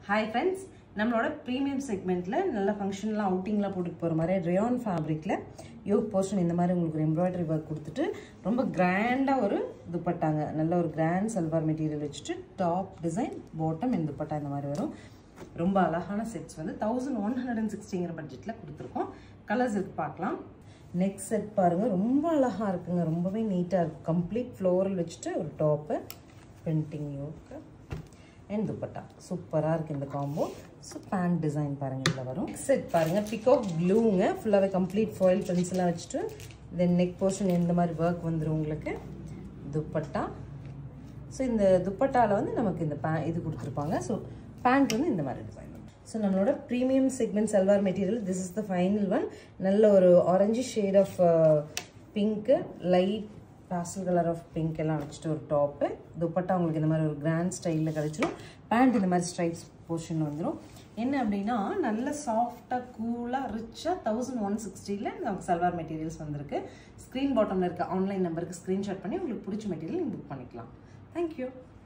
hi friends நம்மளோட premium செக்மெண்ட்டில் நல்ல ஃபங்க்ஷன்லாம் அவுட்டிங்லாம் போட்டுட்டு போகிற மாதிரி ரேயான் ஃபேப்ரிக்கில் யோக் போர்ஷன் இந்த மாதிரி உங்களுக்கு ஒரு எம்ப்ராய்டரி ஒர்க் கொடுத்துட்டு ரொம்ப கிராண்டாக ஒரு துப்பட்டாங்க நல்ல ஒரு கிராண்ட் சல்வார் மெட்டீரியல் வச்சுட்டு டாப் டிசைன் பாட்டம் இந்த துப்பட்டா இந்த மாதிரி வரும் ரொம்ப அழகான செட்ஸ் வந்து தௌசண்ட் ஒன் ஹண்ட்ரட் அண்ட் சிக்ஸ்டிங்கிற பட்ஜெட்டில் கொடுத்துருக்கோம் கலர்ஸ் இருக்கு பார்க்கலாம் நெக் செட் பாருங்கள் ரொம்ப அழகாக இருக்குங்க ரொம்பவே நீட்டாக இருக்கும் கம்ப்ளீட் ஃப்ளோரல் வச்சுட்டு ஒரு டாப்பு பிரிண்டிங் யோக்கு அண்ட் துப்பட்டா சூப்பராக இருக்குது இந்த காம்போ ஸோ பேண்ட் டிசைன் பாருங்கள் இதில் வரும் செட் பாருங்கள் பிகாக் ப்ளூங்க ஃபுல்லாகவே கம்ப்ளீட் ஃபாயில் பென்சிலாக வச்சுட்டு தென் நெக் போர்ஷன் இந்த மாதிரி ஒர்க் வந்துடும் உங்களுக்கு துப்பட்டா ஸோ இந்த துப்பட்டாவில் வந்து நமக்கு இந்த பே இது கொடுத்துருப்பாங்க ஸோ பேண்ட் வந்து இந்த மாதிரி டிசைன் ஸோ நம்மளோட premium segment salwar material this is the final one நல்ல ஒரு orange shade of pink light pastel colour of pink எல்லாம் வச்சுட்டு ஒரு டாப்பு துப்பட்டா உங்களுக்கு இந்த மாதிரி ஒரு கிராண்ட் ஸ்டைலில் கிடச்சிரும் பேண்ட் இந்த மாதிரி ஸ்ட்ரைப்ஸ் போர்ஷன் வந்துடும் என்ன அப்படின்னா நல்ல சாஃப்டாக கூலாக ரிச்சாக தௌசண்ட் ஒன் சிக்ஸ்டியில் நமக்கு சல்வார் மெட்டீரியல்ஸ் வந்திருக்கு ஸ்க்ரீன் பாட்டமில் இருக்க ஆன்லைன் நம்பருக்கு ஸ்க்ரீன்ஷாட் பண்ணி உங்களுக்கு பிடிச்ச மெட்டீரியல் நீங்கள் புக் பண்ணிக்கலாம் தேங்க்யூ